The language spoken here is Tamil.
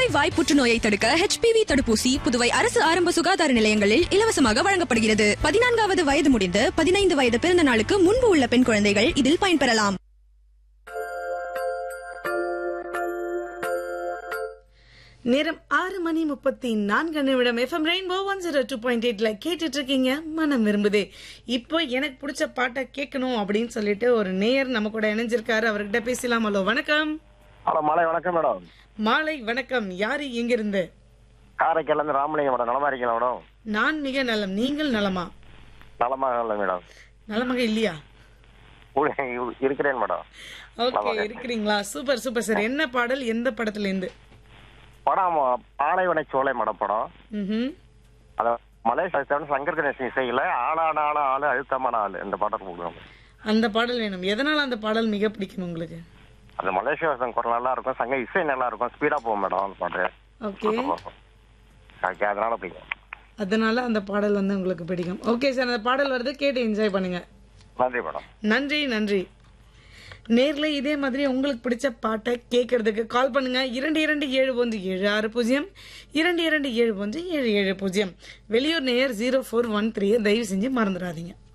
வாய் புற்றுநோயை தடுக்க ஹெச்பிவி தடுப்பூசி புதுவை அரசு ஆரம்ப சுகாதார நிலையங்களில் இலவசமாக வழங்கப்படுகிறது பதினான்காவது வயது முடிந்து பதினைந்து வயது பிறந்த நாளுக்கு முன்பு உள்ள பெண் குழந்தைகள் இதில் பயன்பெறலாம் நேரம் ஆறு மணி முப்பத்தி நான்கு நிமிடம் FM Rainbow one zero two point எயிட்ல கேட்டுட்டு இருக்கீங்க மனம் விரும்புதே இப்போ எனக்கு பிடிச்ச பாட்டை கேட்கணும் அப்படின்னு சொல்லிட்டு ஒரு நேயர் நம்ம கூட இணைஞ்சிருக்காரு அவர்கிட்ட பேசலாம் ஹலோ வணக்கம் ஹலோ மாலை வணக்கம் மேடம் மாலை வணக்கம் யாரு எங்கிருந்து காரைக்கால்ல இருந்து ராமலிங்கம் மேடம் நலமா இருக்கீங்களா மேடம் நான் மிக நலம் நீங்கள் நலமா நலமாக இல்லை மேடம் நலமாக இல்லையா உ- இ- இருக்கிறேன் மேடம் ஓகே இருக்கிறீங்களா சூப்பர் சூப்பர் சார் என்ன பாடல் எந்த படத்துல இருந்து படம் பாலைவன சோலை மேடம் படம் ம்ஹும். அத மலேசியா சங்கர் கணேசன் இசையில ஆளான ஆள ஆளு அழுத்தமான ஆளு இந்த பாட்டை கொடுக்குறோம் அந்த பாடல் வேணும் எதனால அந்த பாடல் மிக பிடிக்கும் உங்களுக்கு அந்த மலேசியா குரல் நல்லா இருக்கும் சங்க இசை நல்லா இருக்கும் ஸ்பீடா போகும் மேடம் அந்த பாட்டு ஓகே ஓகே அதனால பிடிக்கும் அதனால அந்த பாடல் வந்து உங்களுக்கு பிடிக்கும் ஓகே சார் அந்த பாடல் வருது கேட்டு என்ஜாய் பண்ணுங்க நன்றி மேடம் நன்றி நன்றி நேர்ல இதே மாதிரி உங்களுக்கு பிடிச்ச பாட்டை கேட்கறதுக்கு கால் பண்ணுங்க இரண்டு இரண்டு ஏழு ஒன்று ஏழு ஆறு பூஜ்ஜியம் இரண்டு இரண்டு ஏழு ஒன்று ஏழு ஏழு பூஜ்ஜியம் வெளியூர் நேயர் ஜீரோ ஃபோர் ஒன் த்ரீ தயவு செஞ்சு மறந்துடாதீங்க